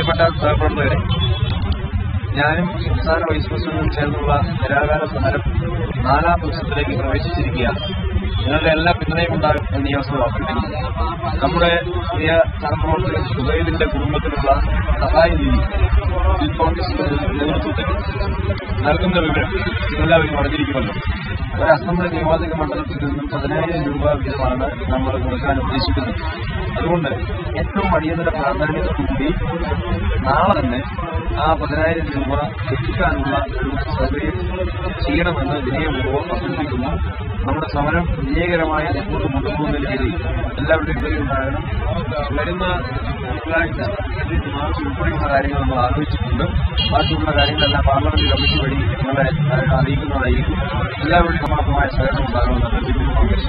പ്രിയപ്പെട്ട സഹപ്രവർത്തകരെ ഞാനും സംസ്ഥാന വൈസ് പ്രസിഡന്റും ചേർന്നുള്ള നിരാകാര സമരം നാലാം ദിവസത്തിലേക്ക് പ്രവേശിച്ചിരിക്കുകയാണ് നിങ്ങളുടെ എല്ലാ പിന്തുണയും ഉണ്ടാകും എന്ന് ഈ അവസരം ഓർമ്മിപ്പിക്കുന്നു നമ്മുടെ പ്രിയ സഹപ്രവർത്തകൻ സുബൈദിന്റെ കുടുംബത്തിനുള്ള സഹായ നിധി യൂത്ത് കോൺഗ്രസിന്റെ നേതൃത്വത്തിൽ നൽകുന്ന വിവരം എല്ലാവരും അറിഞ്ഞിരിക്കുമല്ലോ ഒരു അസംബ്ലി നിയോജക മണ്ഡലത്തിൽ നിന്നും പതിനായിരം രൂപ വീതമാണ് നമ്മൾ കൊടുക്കാൻ ഉദ്ദേശിക്കുന്നത് അതുകൊണ്ട് ഏറ്റവും അടിയന്തര പ്രാധാന്യത്തോടുകൂടി നാളെ തന്നെ ആ പതിനായിരം രൂപ എത്തിക്കാനുള്ള ഒരു സൗകര്യം ചെയ്യണമെന്ന് വിനയപൂർവ്വം അഭ്യർത്ഥിക്കുന്നു നമ്മുടെ സമരം വിജയകരമായി മുന്നോട്ട് കൊണ്ടുപോകുന്ന രീതിയിൽ എല്ലാവരുടെയും പേരുണ്ടാകണം വരുന്ന തിങ്കളാഴ്ച മാർച്ച് ഉൾപ്പെടെയുള്ള കാര്യങ്ങൾ നമ്മൾ ആലോചിച്ചിട്ടുണ്ട് ബാക്കിയുള്ള കാര്യങ്ങളെല്ലാം പാർലമെന്റ് കമ്മിറ്റി വഴി നിങ്ങളെ അറിയിക്കുന്നതായിരിക്കും എല്ലാവരുടെയും സമർത്ഥമായ സഹകരണം ഉണ്ടാകണമെന്ന് അഭ്യർത്ഥിക്കുന്നു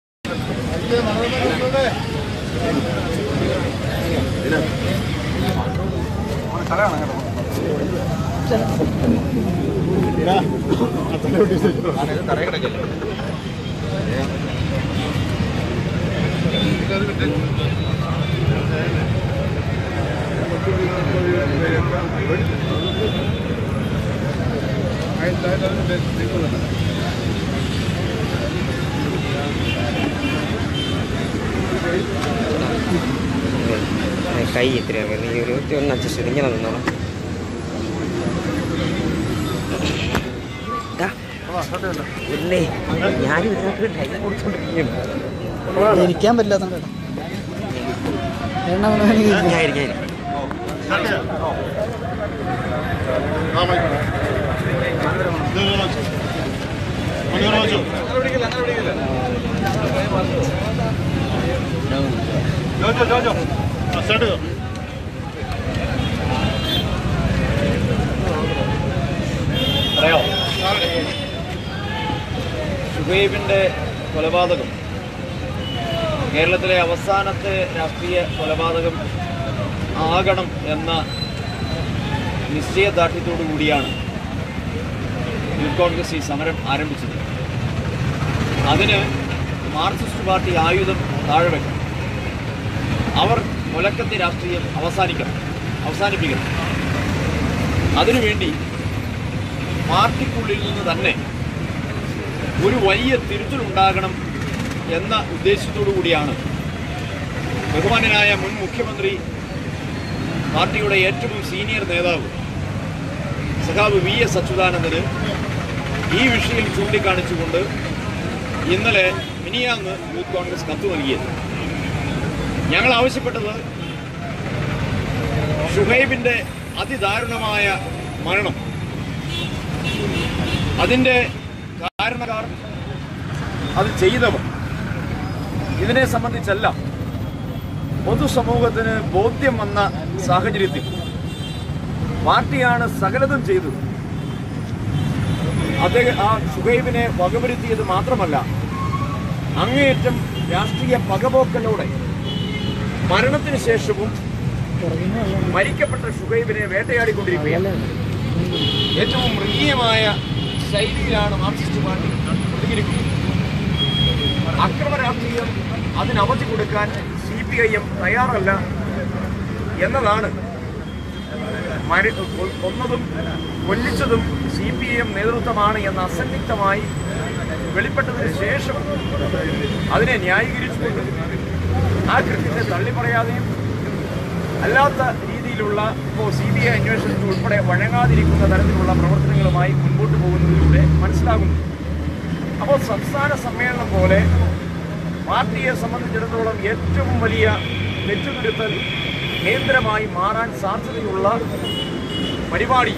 കൈ ഇത്രയാണ് നീ ഒരു ഒന്ന് അഡ്ജസ്റ്റ് ചെയ്ത് ഇങ്ങനെ നിന്നോളാം ദാ, ഇല്ലേ ഞാനും ഇതിനകത്ത് ടൈം കൊടുത്തോണ്ടിരിക്കുകയാണ് ഇരിക്കാൻ പറ്റില്ലാത്ത എണ്ണ വേണമെങ്കിൽ ഇരിക്കാം. ഞാൻ ഇരിക്കാം പറയാം ഷുഹൈബിന്റെ കൊലപാതകം കേരളത്തിലെ അവസാനത്തെ രാഷ്ട്രീയ കൊലപാതകം ആകണം എന്ന നിശ്ചയദാർഢ്യത്തോടു കൂടിയാണ് യൂത്ത് കോൺഗ്രസ് ഈ സമരം ആരംഭിച്ചത് അതിന് മാർക്സിസ്റ്റ് പാർട്ടി ആയുധം താഴെ വെക്കണം അവർ മുലക്കത്തി രാഷ്ട്രീയം അവസാനിക്കണം അവസാനിപ്പിക്കണം അതിനുവേണ്ടി പാർട്ടിക്കുള്ളിൽ നിന്ന് തന്നെ ഒരു വലിയ തിരുത്തലുണ്ടാകണം എന്ന ഉദ്ദേശത്തോടു കൂടിയാണ് ബഹുമാനനായ മുൻ മുഖ്യമന്ത്രി പാർട്ടിയുടെ ഏറ്റവും സീനിയർ നേതാവ് സഖാവ് വി എസ് അച്യുതാനന്ദന് ഈ വിഷയം ചൂണ്ടിക്കാണിച്ചുകൊണ്ട് ഇന്നലെ മിനിയാന്ന് യൂത്ത് കോൺഗ്രസ് കത്ത് നൽകിയത് ഞങ്ങൾ ആവശ്യപ്പെട്ടത് ഷുഹൈബിന്റെ അതിദാരുണമായ മരണം അതിൻ്റെ കാരണക്കാർ അത് ചെയ്തവർ ഇതിനെ സംബന്ധിച്ചെല്ലാം പൊതുസമൂഹത്തിന് ബോധ്യം വന്ന സാഹചര്യത്തിൽ പാർട്ടിയാണ് സകലതും ചെയ്തത് അദ്ദേഹം ആ ഷുഹൈബിനെ വകവരുത്തിയത് മാത്രമല്ല അങ്ങേയറ്റം രാഷ്ട്രീയ പകപോക്കലോടെ മരണത്തിന് ശേഷവും മരിക്കപ്പെട്ട ഷുഹൈബിനെ വേട്ടയാടിക്കൊണ്ടിരിക്കുകയാണ് ഏറ്റവും മൃഗീയമായ ശൈലിയിലാണ് മാർക്സിസ്റ്റ് പാർട്ടി പ്രതികരിക്കുന്നത് അക്രമ രാഷ്ട്രീയം അതിന് അവധി കൊടുക്കാൻ സി പി ഐ എം തയ്യാറല്ല എന്നതാണ് മരി- കൊ- കൊന്നതും കൊല്ലിച്ചതും സി പി ഐ എം നേതൃത്വമാണ് എന്ന് അസന്നിഗ്ധമായി വെളിപ്പെട്ടതിന് ശേഷം അതിനെ ന്യായീകരിച്ചുകൊണ്ട് ആ കൃത്യത്തെ തള്ളിപ്പറയാതെയും അല്ലാത്ത രീതിയിലുള്ള ഇപ്പോൾ സി ബി ഐ അന്വേഷണത്തിൽ ഉൾപ്പെടെ വഴങ്ങാതിരിക്കുന്ന തരത്തിലുള്ള പ്രവർത്തനങ്ങളുമായി മുൻപോട്ട് പോകുന്നതിലൂടെ മനസ്സിലാകുന്നു അപ്പോൾ സംസ്ഥാന സമ്മേളനം പോലെ പാർട്ടിയെ സംബന്ധിച്ചിടത്തോളം ഏറ്റവും വലിയ തെറ്റുതിരുത്തൽ കേന്ദ്രമായി മാറാൻ സാധ്യതയുള്ള പരിപാടി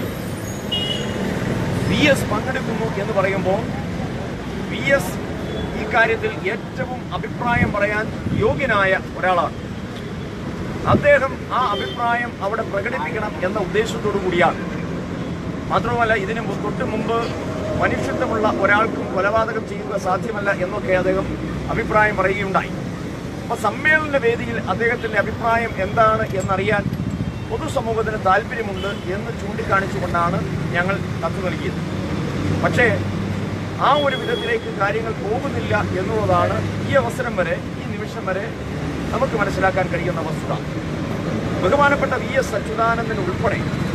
വി എസ് പങ്കെടുക്കുന്നു എന്ന് പറയുമ്പോൾ വി എസ് ഈ കാര്യത്തിൽ ഏറ്റവും അഭിപ്രായം പറയാൻ യോഗ്യനായ ഒരാളാണ് അദ്ദേഹം ആ അഭിപ്രായം അവിടെ പ്രകടിപ്പിക്കണം എന്ന ഉദ്ദേശത്തോടു കൂടിയാണ് മാത്രമല്ല ഇതിന് മു- തൊട്ട് മുമ്പ് മനുഷ്യത്വമുള്ള ഒരാൾക്കും കൊലപാതകം ചെയ്യുക സാധ്യമല്ല എന്നൊക്കെ അദ്ദേഹം അഭിപ്രായം പറയുകയുണ്ടായി അപ്പൊ സമ്മേളന വേദിയിൽ അദ്ദേഹത്തിന്റെ അഭിപ്രായം എന്താണ് എന്നറിയാൻ പൊതുസമൂഹത്തിന് താല്പര്യമുണ്ട് എന്ന് ചൂണ്ടിക്കാണിച്ചുകൊണ്ടാണ് ഞങ്ങൾ കത്ത് നൽകിയത് പക്ഷേ ആ ഒരു വിധത്തിലേക്ക് കാര്യങ്ങൾ പോകുന്നില്ല എന്നുള്ളതാണ് ഈ അവസരം വരെ ഈ നിമിഷം വരെ നമുക്ക് മനസ്സിലാക്കാൻ കഴിയുന്ന വസ്തുത ബഹുമാനപ്പെട്ട വി എസ് അച്യുതാനന്ദൻ ഉൾപ്പെടെ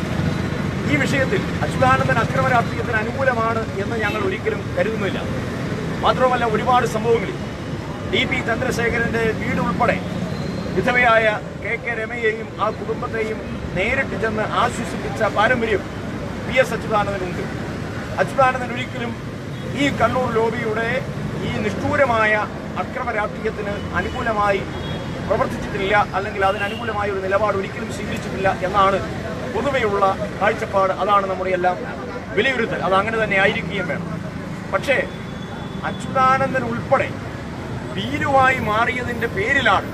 ഈ വിഷയത്തിൽ അച്യുതാനന്ദൻ അക്രമ രാഷ്ട്രീയത്തിന് അനുകൂലമാണ് എന്ന് ഞങ്ങൾ ഒരിക്കലും കരുതുന്നില്ല മാത്രമല്ല ഒരുപാട് സംഭവങ്ങളിൽ ഡി പി ചന്ദ്രശേഖരന്റെ വീട് ഉൾപ്പെടെ വിധവയായ കെ കെ രമയെയും ആ കുടുംബത്തെയും നേരിട്ട് ചെന്ന് ആശ്വസിപ്പിച്ച പാരമ്പര്യം വി എസ് അച്യുതാനന്ദനുണ്ട് അച്യുതാനന്ദൻ ഒരിക്കലും ഈ കണ്ണൂർ ലോബിയുടെ ഈ നിഷ്ഠൂരമായ അക്രമ രാഷ്ട്രീയത്തിന് അനുകൂലമായി പ്രവർത്തിച്ചിട്ടില്ല അല്ലെങ്കിൽ അതിനനുകൂലമായ ഒരു നിലപാട് ഒരിക്കലും സ്വീകരിച്ചിട്ടില്ല എന്നാണ് പൊതുവെയുള്ള കാഴ്ചപ്പാട് അതാണ് നമ്മുടെ എല്ലാം വിലയിരുത്തൽ അത് അങ്ങനെ തന്നെ ആയിരിക്കുകയും വേണം പക്ഷേ അച്യുതാനന്ദൻ ഉൾപ്പെടെ ഭീരുവായി മാറിയതിന്റെ പേരിലാണ്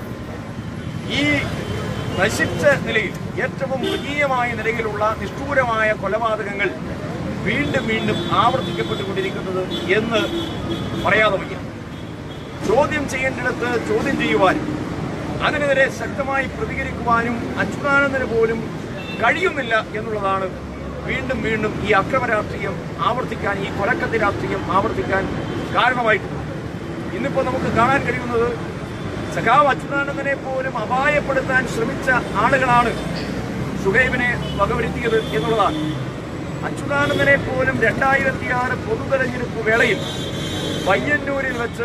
ഈ നശിച്ച നിലയിൽ ഏറ്റവും മൃഗീയമായ നിലയിലുള്ള നിഷ്ഠൂരമായ കൊലപാതകങ്ങൾ വീണ്ടും വീണ്ടും ആവർത്തിക്കപ്പെട്ടുകൊണ്ടിരിക്കുന്നത് എന്ന് പറയാതെ വയ്യ ചോദ്യം ചെയ്യേണ്ടിടത്ത് ചോദ്യം ചെയ്യുവാനും അതിനെതിരെ ശക്തമായി പ്രതികരിക്കുവാനും അച്യുതാനന്ദന് പോലും കഴിയുന്നില്ല എന്നുള്ളതാണ് വീണ്ടും വീണ്ടും ഈ അക്രമ രാഷ്ട്രീയം ആവർത്തിക്കാൻ ഈ കൊലക്കത്തി രാഷ്ട്രീയം ആവർത്തിക്കാൻ കാരണമായിട്ടുള്ളത് ഇന്നിപ്പോൾ നമുക്ക് കാണാൻ കഴിയുന്നത് സഖാവ് അച്യുതാനന്ദനെ പോലും അപായപ്പെടുത്താൻ ശ്രമിച്ച ആളുകളാണ് ഷുഹൈബിനെ വകവരുത്തിയത് എന്നുള്ളതാണ് അച്യുതാനന്ദനെ പോലും രണ്ടായിരത്തി ആറ് പൊതുതെരഞ്ഞെടുപ്പ് വേളയിൽ പയ്യന്നൂരിൽ വെച്ച്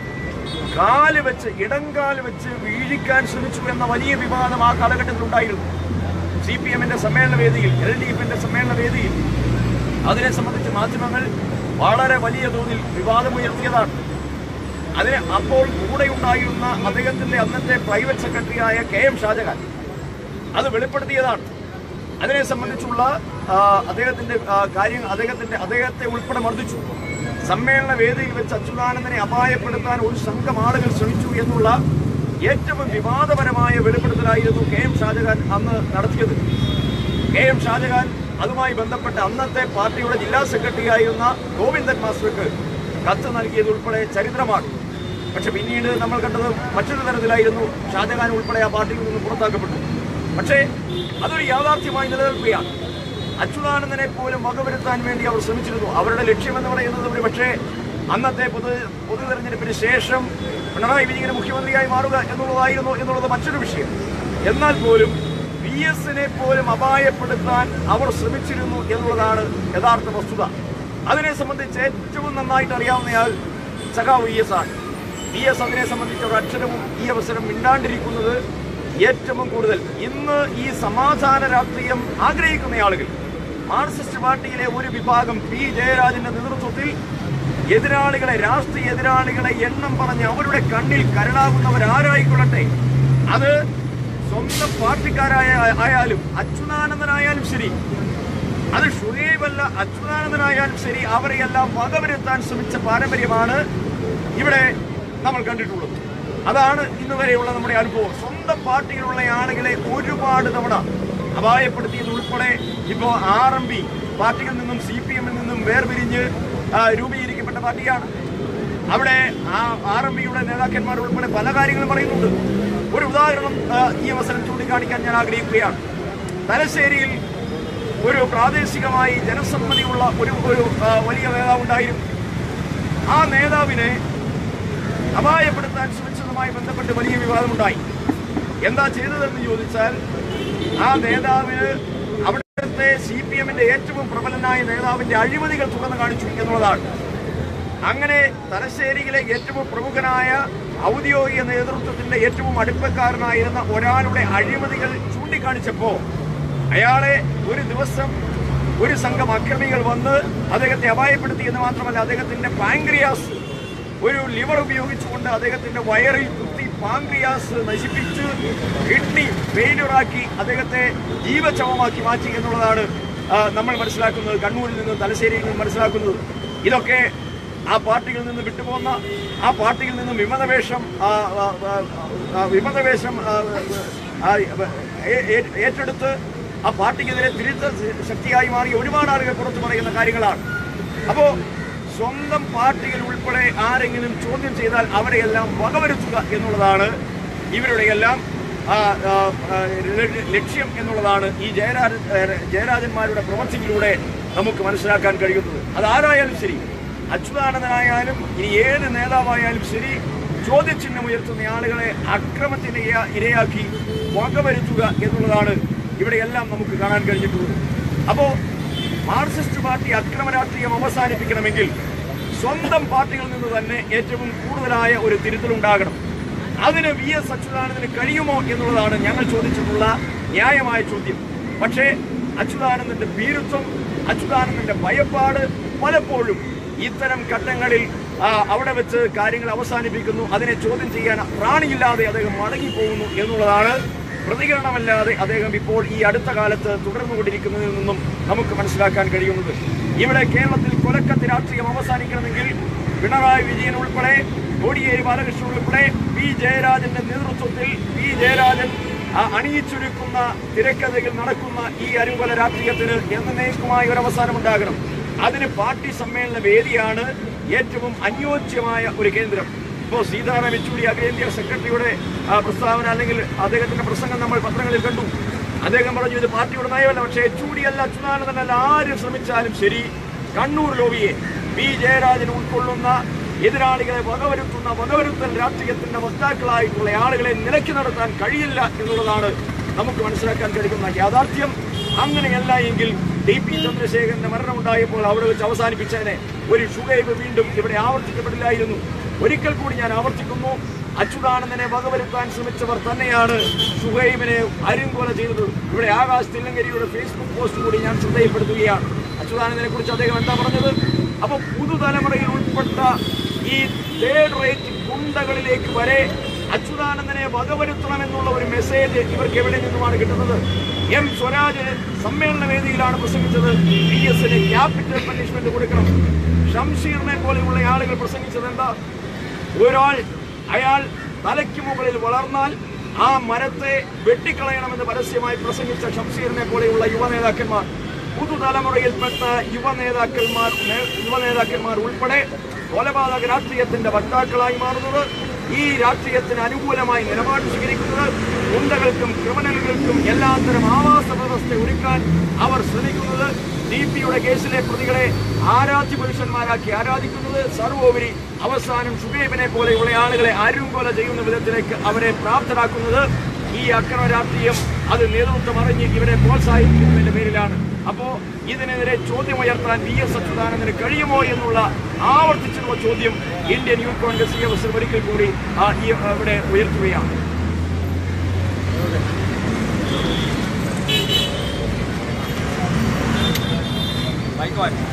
കാല് വെച്ച് ഇടങ്കാല് വെച്ച് വീഴിക്കാൻ ശ്രമിച്ചു എന്ന വലിയ വിവാദം ആ കാലഘട്ടത്തിൽ ഉണ്ടായിരുന്നു സി പി എമ്മിന്റെ സമ്മേളന വേദിയിൽ എൽ ഡി എഫിന്റെ സമ്മേളന വേദിയിൽ അതിനെ സംബന്ധിച്ച് മാധ്യമങ്ങൾ വളരെ വലിയ തോതിൽ വിവാദമുയർത്തിയതാണ് അതിന് അപ്പോൾ കൂടെ ഉണ്ടായിരുന്ന അദ്ദേഹത്തിന്റെ അന്നത്തെ പ്രൈവറ്റ് സെക്രട്ടറിയായ കെ എം ഷാജഹാൻ അത് വെളിപ്പെടുത്തിയതാണ് അതിനെ സംബന്ധിച്ചുള്ള ആ, അദ്ദേഹത്തിന്റെ ആ, കാര്യം അദ്ദേഹത്തിന്റെ അദ്ദേഹത്തെ ഉൾപ്പെടെ മർദ്ദിച്ചു സമ്മേളന വേദിയിൽ വെച്ച് അച്യുതാനന്ദനെ അപായപ്പെടുത്താൻ ഒരു സംഘം ആളുകൾ ശ്രമിച്ചു എന്നുള്ള ഏറ്റവും വിവാദപരമായ വെളിപ്പെടുത്തലായിരുന്നു കെ എം ഷാജഹാൻ അന്ന് നടത്തിയത് കെ എം ഷാജഹാൻ അതുമായി ബന്ധപ്പെട്ട് അന്നത്തെ പാർട്ടിയുടെ ജില്ലാ സെക്രട്ടറി ആയിരുന്ന ഗോവിന്ദൻ മാസ്റ്റർക്ക് കത്ത് നൽകിയത് ഉൾപ്പെടെ ചരിത്രമാണ് പക്ഷെ പിന്നീട് നമ്മൾ കണ്ടത് മറ്റൊരു തരത്തിലായിരുന്നു ഷാജഹാൻ ഉൾപ്പെടെ ആ പാർട്ടിയിൽ നിന്ന് പുറത്താക്കപ്പെട്ടു പക്ഷേ അതൊരു യാഥാർത്ഥ്യമായി നിലനിൽക്കുകയാണ് അച്യുതാനന്ദനെ പോലും വകവരുത്താൻ വേണ്ടി അവർ ശ്രമിച്ചിരുന്നു അവരുടെ ലക്ഷ്യമെന്ന് പറയുന്നത് ഒരു പക്ഷേ അന്നത്തെ പൊതു പൊതു തെരഞ്ഞെടുപ്പിന് ശേഷം പിണറായി വിജയൻ മുഖ്യമന്ത്രിയായി മാറുക എന്നുള്ളതായിരുന്നു എന്നുള്ളത് മറ്റൊരു വിഷയം എന്നാൽ പോലും വി എസിനെ പോലും അപായപ്പെടുത്താൻ അവർ ശ്രമിച്ചിരുന്നു എന്നുള്ളതാണ് യഥാർത്ഥ വസ്തുത അതിനെ സംബന്ധിച്ച് ഏറ്റവും നന്നായിട്ട് അറിയാവുന്നയാൾ സഖാവ് വി എസ് ആണ് വി എസ് അതിനെ സംബന്ധിച്ച് ഒരു അക്ഷരവും ഈ അവസരം മിണ്ടാണ്ടിരിക്കുന്നത് ഏറ്റവും കൂടുതൽ ഇന്ന് ഈ സമാധാന രാഷ്ട്രീയം ആഗ്രഹിക്കുന്ന ആളുകൾ മാർക്സിസ്റ്റ് പാർട്ടിയിലെ ഒരു വിഭാഗം പി ജയരാജന്റെ നേതൃത്വത്തിൽ എതിരാളികളെ രാഷ്ട്രീയ എതിരാളികളെ എണ്ണം പറഞ്ഞ് അവരുടെ കണ്ണിൽ കരടാകുന്നവർ ആരായിക്കൊള്ളട്ടെ അത് സ്വന്തം പാർട്ടിക്കാരായ ആയാലും അച്യുതാനന്ദനായാലും ശരി അത് ഷുഹൈബല്ല അച്യുതാനന്ദനായാലും ശരി അവരെയെല്ലാം വകവരുത്താൻ ശ്രമിച്ച പാരമ്പര്യമാണ് ഇവിടെ നമ്മൾ കണ്ടിട്ടുള്ളത് അതാണ് ഇന്ന് വരെയുള്ള നമ്മുടെ അനുഭവം സ്വന്തം പാർട്ടിയിലുള്ള ആളുകളെ ഒരുപാട് തവണ അപായപ്പെടുത്തിയത് ഉൾപ്പെടെ ഇപ്പോൾ ആർ എം പി പാർട്ടിയിൽ നിന്നും സി പി എമ്മിൽ നിന്നും വേർപിരിഞ്ഞ് ആ, രൂപീകരിക്കപ്പെട്ട പാർട്ടിയാണ് അവിടെ ആ ആർ എം പിയുടെ നേതാക്കന്മാർ ഉൾപ്പെടെ പല കാര്യങ്ങളും പറയുന്നുണ്ട് ഒരു ഉദാഹരണം ആ, ഈ അവസരം ചൂണ്ടിക്കാണിക്കാൻ ഞാൻ ആഗ്രഹിക്കുകയാണ് തലശ്ശേരിയിൽ ഒരു പ്രാദേശികമായി ജനസമ്മതിയുള്ള ഒരു ഒരു ആ, വലിയ നേതാവ് ഉണ്ടായിരുന്നു ആ നേതാവിനെ അപായപ്പെടുത്താൻ ശ്രമിച്ചതുമായി ബന്ധപ്പെട്ട് വലിയ വിവാദമുണ്ടായി എന്താ ചെയ്തതെന്ന് ചോദിച്ചാൽ ആ നേതാവിന് അവിടുത്തെ സി പി എമ്മിന്റെ ഏറ്റവും പ്രബലനായ നേതാവിന്റെ അഴിമതികൾ തുറന്നു കാണിച്ചു എന്നുള്ളതാണ് അങ്ങനെ തലശ്ശേരിയിലെ ഏറ്റവും പ്രമുഖനായ ഔദ്യോഗിക നേതൃത്വത്തിന്റെ ഏറ്റവും അടുപ്പക്കാരനായിരുന്ന ഒരാളുടെ അഴിമതികൾ ചൂണ്ടിക്കാണിച്ചപ്പോ അയാളെ ഒരു ദിവസം ഒരു സംഘം അക്രമികൾ വന്ന് അദ്ദേഹത്തെ അപായപ്പെടുത്തി എന്ന് മാത്രമല്ല അദ്ദേഹത്തിന്റെ പാങ്ക്രിയാസ് ഒരു ലിവർ ഉപയോഗിച്ചുകൊണ്ട് അദ്ദേഹത്തിന്റെ വയറിൽ കുത്തി പാങ്ക്രിയാസ് നശിപ്പിച്ച് കിഡ്നി ഫെയിലുറാക്കി അദ്ദേഹത്തെ ജീവചവമാക്കി മാറ്റി എന്നുള്ളതാണ് ആ, നമ്മൾ മനസ്സിലാക്കുന്നത് കണ്ണൂരിൽ നിന്നും തലശ്ശേരിയിൽ നിന്നും മനസ്സിലാക്കുന്നത് ഇതൊക്കെ ആ പാർട്ടിയിൽ നിന്ന് വിട്ടുപോന്ന ആ പാർട്ടിയിൽ നിന്നും വിമതവേഷം ആ, ആ, ആ, ആ, വിമതവേഷം ആ, ആ, ഏ- ഏ- ഏറ്റെടുത്ത് ആ പാർട്ടിക്കെതിരെ തിരുത്ത ശക്തിയായി മാറിയ ഒരുപാട് ആളുകൾ പുറത്തു പറയുന്ന കാര്യങ്ങളാണ് അപ്പോ സ്വന്തം പാർട്ടിയിൽ ഉൾപ്പെടെ ആരെങ്കിലും ചോദ്യം ചെയ്താൽ അവരെയെല്ലാം വകവരുത്തുക എന്നുള്ളതാണ് ഇവരുടെയെല്ലാം ആ, ആ, ആ, ല- ലക്ഷ്യം എന്നുള്ളതാണ് ഈ ജയരാജ ജയരാജന്മാരുടെ പ്രവർത്തിയിലൂടെ നമുക്ക് മനസ്സിലാക്കാൻ കഴിയുന്നത് അത് ആരായാലും ശരി അച്യുതാനന്ദനായാലും ഇനി ഏത് നേതാവായാലും ശരി ചോദ്യചിഹ്നം ഉയർത്തുന്ന ആളുകളെ അക്രമത്തിന് ഇര- ഇരയാക്കി വകവരുത്തുക എന്നുള്ളതാണ് ഇവിടെയെല്ലാം നമുക്ക് കാണാൻ കഴിഞ്ഞിട്ടുള്ളത് അപ്പോ മാർക്സിസ്റ്റ് പാർട്ടി അക്രമ രാഷ്ട്രീയം അവസാനിപ്പിക്കണമെങ്കിൽ സ്വന്തം പാർട്ടികളിൽ നിന്ന് തന്നെ ഏറ്റവും കൂടുതലായ ഒരു തിരുത്തലുണ്ടാകണം അതിന് വി എസ് അച്യുതാനന്ദന് കഴിയുമോ എന്നുള്ളതാണ് ഞങ്ങൾ ചോദിച്ചിട്ടുള്ള ന്യായമായ ചോദ്യം പക്ഷേ അച്യുതാനന്ദന്റെ ഭീരുത്വം അച്യുതാനന്ദന്റെ ഭയപ്പാട് പലപ്പോഴും ഇത്തരം ഘട്ടങ്ങളിൽ ആ, അവിടെ വെച്ച് കാര്യങ്ങൾ അവസാനിപ്പിക്കുന്നു അതിനെ ചോദ്യം ചെയ്യാൻ പ്രാണിയില്ലാതെ അദ്ദേഹം മടങ്ങിപ്പോകുന്നു എന്നുള്ളതാണ് പ്രതികരണമല്ലാതെ അദ്ദേഹം ഇപ്പോൾ ഈ അടുത്ത കാലത്ത് തുടർന്നുകൊണ്ടിരിക്കുന്നതിൽ നിന്നും നമുക്ക് മനസ്സിലാക്കാൻ കഴിയുന്നത് ഇവിടെ കേരളത്തിൽ കൊലക്കത്ത് രാഷ്ട്രീയം അവസാനിക്കണമെങ്കിൽ പിണറായി വിജയൻ ഉൾപ്പെടെ കോടിയേരി ബാലകൃഷ്ണൻ ഉൾപ്പെടെ പി ജയരാജന്റെ നേതൃത്വത്തിൽ പി ജയരാജൻ ആ അണിയിച്ചൊരുക്കുന്ന തിരക്കഥയിൽ നടക്കുന്ന ഈ അരുങ്കൊല രാഷ്ട്രീയത്തിന് എന്നേക്കുമായ ഒരു അവസാനം ഉണ്ടാകണം അതിന് പാർട്ടി സമ്മേളന വേദിയാണ് ഏറ്റവും അനുയോജ്യമായ ഒരു കേന്ദ്രം ഇപ്പോൾ സീതാറാം യെച്ചൂരി അഖിലേന്ത്യാ സെക്രട്ടറിയുടെ ആ, പ്രസ്താവന അല്ലെങ്കിൽ അദ്ദേഹത്തിന്റെ പ്രസംഗം നമ്മൾ പത്രങ്ങളിൽ കണ്ടു അദ്ദേഹം പറഞ്ഞു ഇത് പാർട്ടിയുടെ നയമല്ല പക്ഷേ യെച്ചൂരിയല്ല അച്യുതാനന്ദനല്ല ആര് ശ്രമിച്ചാലും ശരി കണ്ണൂർ ലോബിയെ പി ജയരാജൻ ഉൾക്കൊള്ളുന്ന എതിരാളികളെ വകവരുത്തുന്ന വകവരുത്തൽ രാഷ്ട്രീയത്തിന്റെ വക്താക്കളായിട്ടുള്ള ആളുകളെ നിലയ്ക്ക് നടത്താൻ കഴിയില്ല എന്നുള്ളതാണ് നമുക്ക് മനസ്സിലാക്കാൻ കഴിയുന്ന യാഥാർത്ഥ്യം അങ്ങനെയല്ല എങ്കിൽ ടി പി ചന്ദ്രശേഖരന്റെ മരണമുണ്ടായപ്പോൾ അവിടെ വെച്ച് അവസാനിപ്പിച്ചതിനെ ഒരു ഷുഗൈബ് വീണ്ടും ഇവിടെ ആവർത്തിക്കപ്പെടില്ലായിരുന്നു ഒരിക്കൽ കൂടി ഞാൻ ആവർത്തിക്കുന്നു അച്യുതാനന്ദനെ വകവരുത്താൻ ശ്രമിച്ചവർ തന്നെയാണ് ഷുഹൈബിനെ അരുങ്കൊല ചെയ്തത് ഇവിടെ ആകാശ് തില്ലങ്കരിയുടെ ഫേസ്ബുക്ക് പോസ്റ്റ് കൂടി ഞാൻ ശ്രദ്ധയിൽപ്പെടുത്തുകയാണ് അച്യുതാനന്ദനെ കുറിച്ച് അദ്ദേഹം എന്താ പറഞ്ഞത് അപ്പൊ പുതുതലമുറയിൽ ഉൾപ്പെട്ട ഈ തേർഡ് റേറ്റ് ഗുണ്ടകളിലേക്ക് വരെ അച്യുതാനന്ദനെ വകവരുത്തണമെന്നുള്ള ഒരു മെസ്സേജ് ഇവർക്ക് എവിടെ നിന്നുമാണ് കിട്ടുന്നത് എം സ്വരാജ് സമ്മേളന വേദിയിലാണ് പ്രസംഗിച്ചത് പി എസിന് ക്യാപിറ്റൽ പണിഷ്മെന്റ് കൊടുക്കണം ഷംഷീറിനെ പോലെയുള്ള ആളുകൾ പ്രസംഗിച്ചത് എന്താ ഒരാൾ അയാൾ തലയ്ക്ക് മുകളിൽ വളർന്നാൽ ആ മരത്തെ വെട്ടിക്കളയണമെന്ന് പരസ്യമായി പ്രസംഗിച്ച ഷംസീറിനെ പോലെയുള്ള യുവ നേതാക്കന്മാർ പുതുതലമുറയിൽപ്പെട്ട യുവ നേതാക്കന്മാർ നേ- യുവ നേതാക്കന്മാർ ഉൾപ്പെടെ കൊലപാതക രാഷ്ട്രീയത്തിന്റെ വക്താക്കളായി മാറുന്നത് ഈ രാഷ്ട്രീയത്തിന് അനുകൂലമായി നിലപാട് സ്വീകരിക്കുന്നത് ഗുണ്ടകൾക്കും ക്രിമിനലുകൾക്കും എല്ലാത്തരം ആവാസ വ്യവസ്ഥ ഒരുക്കാൻ അവർ ശ്രമിക്കുന്നത് ഡി പിയുടെ കേസിലെ പ്രതികളെ ആരാധ്യ പുരുഷന്മാരാക്കി ആരാധിക്കുന്നത് സർവോപരി അവസാനം ഷുബേബിനെ പോലെയുള്ള ആളുകളെ അരുംകൊല ചെയ്യുന്ന വിധത്തിലേക്ക് അവരെ പ്രാപ്തരാക്കുന്നത് ഈ അക്രമ രാഷ്ട്രീയം അത് നേതൃത്വം അറിഞ്ഞ് ഇവരെ പ്രോത്സാഹിപ്പിക്കുന്നതിന്റെ പേരിലാണ് അപ്പോ ഇതിനെതിരെ ചോദ്യമുയർത്താൻ വി എസ് അച്യുതാനന്ദന് കഴിയുമോ എന്നുള്ള ആവർത്തിച്ചുള്ള ചോദ്യം ഇന്ത്യൻ യൂത്ത് കോൺഗ്രസ് ഈ അവസരം ഒരിക്കൽ കൂടി ആ, ഈ ഇവിടെ ഉയർത്തുകയാണ് ബൈക്കോൻ